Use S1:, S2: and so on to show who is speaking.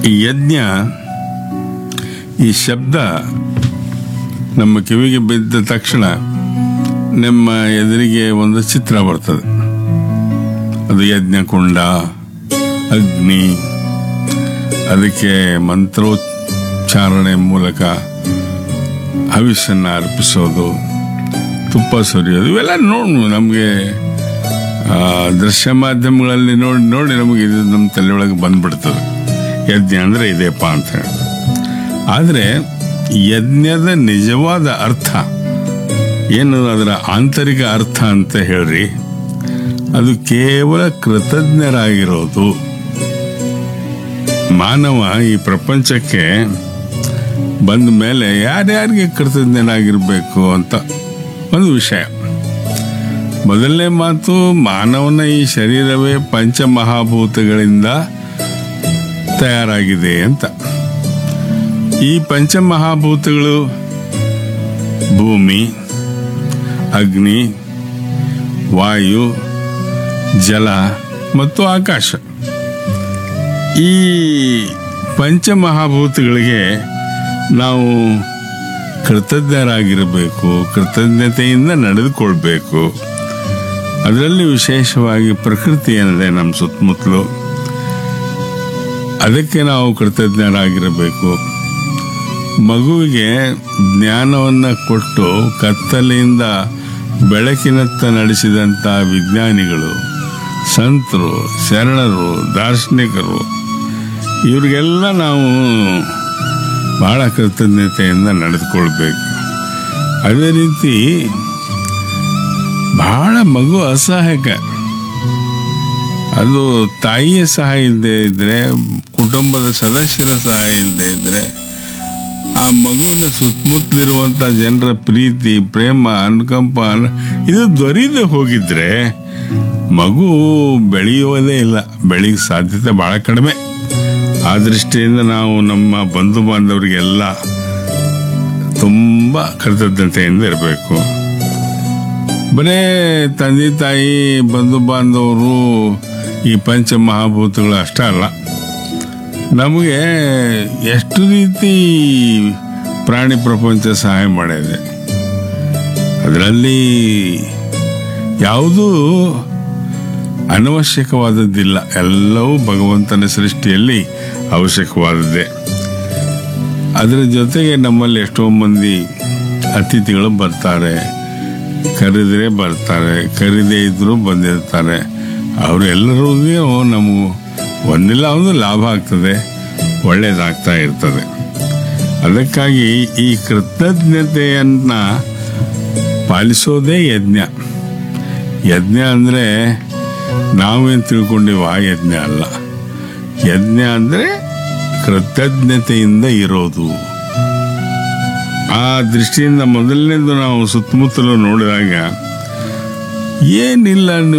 S1: ಈ ಯಜ್ಞ ಈ ಶಬ್ದ ನಮ್ಮ ಕಿವಿಗೆ ಬಿದ್ದ ತಕ್ಷಣ ನಮ್ಮ ಎದುರಿಗೆ ಒಂದು ಚಿತ್ರ ಬರ್ತದೆ ಅದು ಯಜ್ಞಕುಂಡ ಅಗ್ನಿ ಅದಕ್ಕೆ ಮಂತ್ರೋಚ್ಚಾರಣೆ ಮೂಲಕ ಹವಿಸ್ಸನ್ನು ಅರ್ಪಿಸೋದು ತುಪ್ಪ ಸುರಿಯೋದು ಇವೆಲ್ಲ ನೋಡು ನಮಗೆ ದೃಶ್ಯ ಮಾಧ್ಯಮಗಳಲ್ಲಿ ನೋಡಿ ನೋಡಿ ನಮಗೆ ಇದು ನಮ್ಮ ತಲೆಯೊಳಗೆ ಬಂದ್ಬಿಡ್ತದೆ ಯಜ್ಞ ಅಂದರೆ ಇದೆಪ್ಪ ಅಂತ ಹೇಳಿ ಆದರೆ ಯಜ್ಞದ ನಿಜವಾದ ಅರ್ಥ ಏನು ಅದರ ಆಂತರಿಕ ಅರ್ಥ ಅಂತ ಹೇಳ್ರಿ ಅದು ಕೇವಲ ಕೃತಜ್ಞರಾಗಿರೋದು ಮಾನವ ಈ ಪ್ರಪಂಚಕ್ಕೆ ಬಂದ ಮೇಲೆ ಯಾರ್ಯಾರಿಗೆ ಕೃತಜ್ಞನಾಗಿರ್ಬೇಕು ಅಂತ ಒಂದು ವಿಷಯ ಮೊದಲನೇ ಮಾತು ಮಾನವನ ಈ ಶರೀರವೇ ಪಂಚಮಹಾಭೂತಗಳಿಂದ ತಯಾರಾಗಿದೆ ಅಂತ ಈ ಪಂಚಮಹಾಭೂತಗಳು ಭೂಮಿ ಅಗ್ನಿ ವಾಯು ಜಲ ಮತ್ತು ಆಕಾಶ ಈ ಪಂಚಮಹಾಭೂತಗಳಿಗೆ ನಾವು ಕೃತಜ್ಞರಾಗಿರಬೇಕು ಕೃತಜ್ಞತೆಯಿಂದ ನಡೆದುಕೊಳ್ಬೇಕು ಅದರಲ್ಲಿ ವಿಶೇಷವಾಗಿ ಪ್ರಕೃತಿ ಏನಿದೆ ನಮ್ಮ ಸುತ್ತಮುತ್ತಲು ಅದಕ್ಕೆ ನಾವು ಕೃತಜ್ಞರಾಗಿರಬೇಕು ಮಗುವಿಗೆ ಜ್ಞಾನವನ್ನು ಕೊಟ್ಟು ಕತ್ತಲೆಯಿಂದ ಬೆಳಕಿನತ್ತ ನಡೆಸಿದಂಥ ವಿಜ್ಞಾನಿಗಳು ಸಂತರು ಶರಣರು ದಾರ್ಶನಿಕರು ಇವ್ರಿಗೆಲ್ಲ ನಾವು ಬಹಳ ಕೃತಜ್ಞತೆಯಿಂದ ನಡೆದುಕೊಳ್ಬೇಕು ಅದೇ ರೀತಿ ಬಹಳ ಮಗು ಅಸಹಾಯಕ ಅದು ತಾಯಿಯ ಸಹಾಯ ಇಲ್ಲದೆ ಇದ್ರೆ ಕುಟುಂಬದ ಸದಸ್ಯರ ಸಹಾಯ ಇಲ್ಲದೆ ಇದ್ರೆ ಆ ಮಗುವಿನ ಸುತ್ತಮುತ್ತಲಿರುವಂತ ಜನರ ಪ್ರೀತಿ ಪ್ರೇಮ ಅನುಕಂಪ ಅನ್- ಇದು ದೊರೀದೆ ಹೋಗಿದ್ರೆ ಮಗು ಬೆಳೆಯೋದೇ ಇಲ್ಲ ಬೆಳೆಯ ಸಾಧ್ಯತೆ ಬಹಳ ಕಡಿಮೆ ಆ ದೃಷ್ಟಿಯಿಂದ ನಾವು ನಮ್ಮ ಬಂಧು ಬಾಂಧವರಿಗೆಲ್ಲ ತುಂಬ ಕೃತಜ್ಞತೆಯಿಂದ ಇರಬೇಕು ಬರೇ ತಂದೆ ತಾಯಿ ಬಂಧು ಬಾಂಧವರು ಈ ಪಂಚಮಹಾಭೂತಗಳು ಅಷ್ಟೇ ಅಲ್ಲ ನಮಗೆ ಎಷ್ಟು ರೀತಿ ಪ್ರಾಣಿ ಪ್ರಪಂಚ ಸಹಾಯ ಮಾಡಿದೆ ಅದರಲ್ಲಿ ಯಾವುದೂ ಅನವಶ್ಯಕವಾದದ್ದಿಲ್ಲ ಎಲ್ಲವೂ ಭಗವಂತನ ಸೃಷ್ಟಿಯಲ್ಲಿ ಅವಶ್ಯಕವಾದದ್ದೇ ಅದರ ಜೊತೆಗೆ ನಮ್ಮಲ್ಲಿ ಎಷ್ಟೋ ಮಂದಿ ಅತಿಥಿಗಳು ಬರ್ತಾರೆ ಕರೆದರೆ ಬರ್ತಾರೆ ಕರೀದೇ ಇದ್ರೂ ಬಂದಿರ್ತಾರೆ ಅವರೆಲ್ಲರಿಗೂ ನಮಗೂ ಒಂದಿಲ್ಲ ಒಂದು ಲಾಭ ಆಗ್ತದೆ ಒಳ್ಳೇದಾಗ್ತಾ ಇರ್ತದೆ ಅದಕ್ಕಾಗಿ ಈ ಕೃತಜ್ಞತೆಯನ್ನ ಪಾಲಿಸೋದೇ ಯಜ್ಞ ಯಜ್ಞ ಅಂದರೆ ನಾವೇನು ತಿಳ್ಕೊಂಡಿವ ಆ ಯಜ್ಞ ಅಲ್ಲ ಯಜ್ಞ ಅಂದರೆ ಕೃತಜ್ಞತೆಯಿಂದ ಇರೋದು ಆ ದೃಷ್ಟಿಯಿಂದ ಮೊದಲನೇದು ನಾವು ಸುತ್ತಮುತ್ತಲು ನೋಡಿದಾಗ ಏನಿಲ್ಲ